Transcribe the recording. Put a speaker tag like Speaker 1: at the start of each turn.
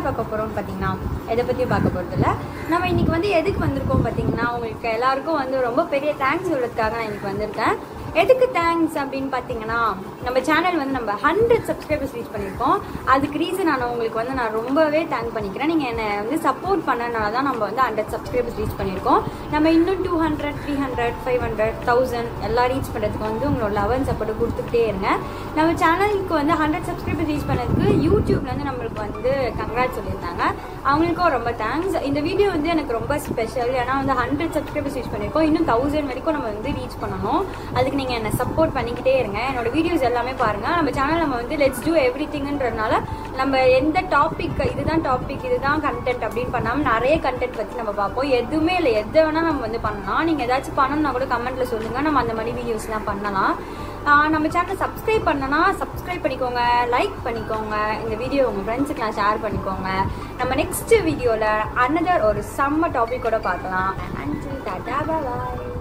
Speaker 1: பார்க்க போகிறோம்னு பார்த்தீங்கன்னா எதை பற்றியும் பார்க்க போகிறது இல்லை நம்ம இன்னைக்கு வந்து எதுக்கு வந்திருக்கோம் பார்த்தீங்கன்னா உங்களுக்கு எல்லாருக்கும் வந்து ரொம்ப பெரிய தேங்க்ஸ் சொல்கிறதுக்காக நான் இன்னைக்கு வந்திருக்கேன் எதுக்கு தேங்க்ஸ் அப்படின்னு பார்த்தீங்கன்னா நம்ம சேனல் வந்து நம்ம ஹண்ட்ரட் சப்ஸ்கிரைபர்ஸ் ரீச் பண்ணியிருக்கோம் அதுக்கு ரீசன் நான் உங்களுக்கு வந்து நான் ரொம்பவே தேங்க் பண்ணிக்கிறேன் நீங்கள் என்னை வந்து சப்போர்ட் பண்ணனால தான் நம்ம வந்து ஹண்ட்ரட் சப்ஸ்கிரைபர்ஸ் ரீச் பண்ணியிருக்கோம் நம்ம இன்னும் two hundred three hundred five hundred thousand எல்லாம் ரீச் பண்ணுறதுக்கு வந்து உங்களோட லவ் அண்ட் சப்போர்ட் கொடுத்துக்கிட்டே இருங்க நம்ம சேனலுக்கு வந்து ஹண்ட்ரட் சப்ஸ்கிரைபர்ஸ் ரீச் பண்ணதுக்கு யூடியூப்லேருந்து நம்மளுக்கு வந்து கங்க்ராட் சொல்லியிருந்தாங்க அவங்களுக்கும் ரொம்ப தேங்க்ஸ் இந்த வீடியோ வந்து எனக்கு ரொம்ப ஸ்பெஷல் ஏன்னா வந்து ஹண்ட்ரட் சப்ஸ்கிரைபர்ஸ் ரீச் பண்ணியிருக்கோம் இன்னும் தௌசண்ட் வரைக்கும் நம்ம வந்து ரீச் பண்ணணும் அதுக்கு நீங்கள் என்னை சப்போர்ட் பண்ணிக்கிட்டே இருங்க என்னோட வீடியோஸ் எல்லாமே பாருங்கள் நம்ம சேனல் நம்ம வந்து லெட்ஸ் டூ எவ்ரி திங்ன்றதுனால நம்ம எந்த டாபிக் இதுதான் டாபிக் இதுதான் கண்டென்ட் அப்படின்னு பண்ணாமல் நிறைய கண்டென்ட் பற்றி நம்ம பார்ப்போம் எதுவுமே இல்லை எதை வேணால் நம்ம வந்து பண்ணலாம் நீங்கள் ஏதாச்சும் பண்ணணும்னா கூட கமெண்ட்டில் சொல்லுங்கள் நம்ம அந்த மாதிரி வீடியோஸ்லாம் பண்ணலாம் ஆஹ் நம்ம சேனலை சப்ஸ்கிரைப் பண்ணனா சப்ஸ்கிரைப் பண்ணிக்கோங்க லைக் பண்ணிக்கோங்க இந்த வீடியோ உங்கள் ஃப்ரெண்ட்ஸுக்கெலாம் ஷேர் பண்ணிக்கோங்க நம்ம நெக்ஸ்ட் வீடியோவில் அனதர் ஒரு செம்ம டாபிக்கோட பார்க்கலாம் அண்ட் டாடா பாய்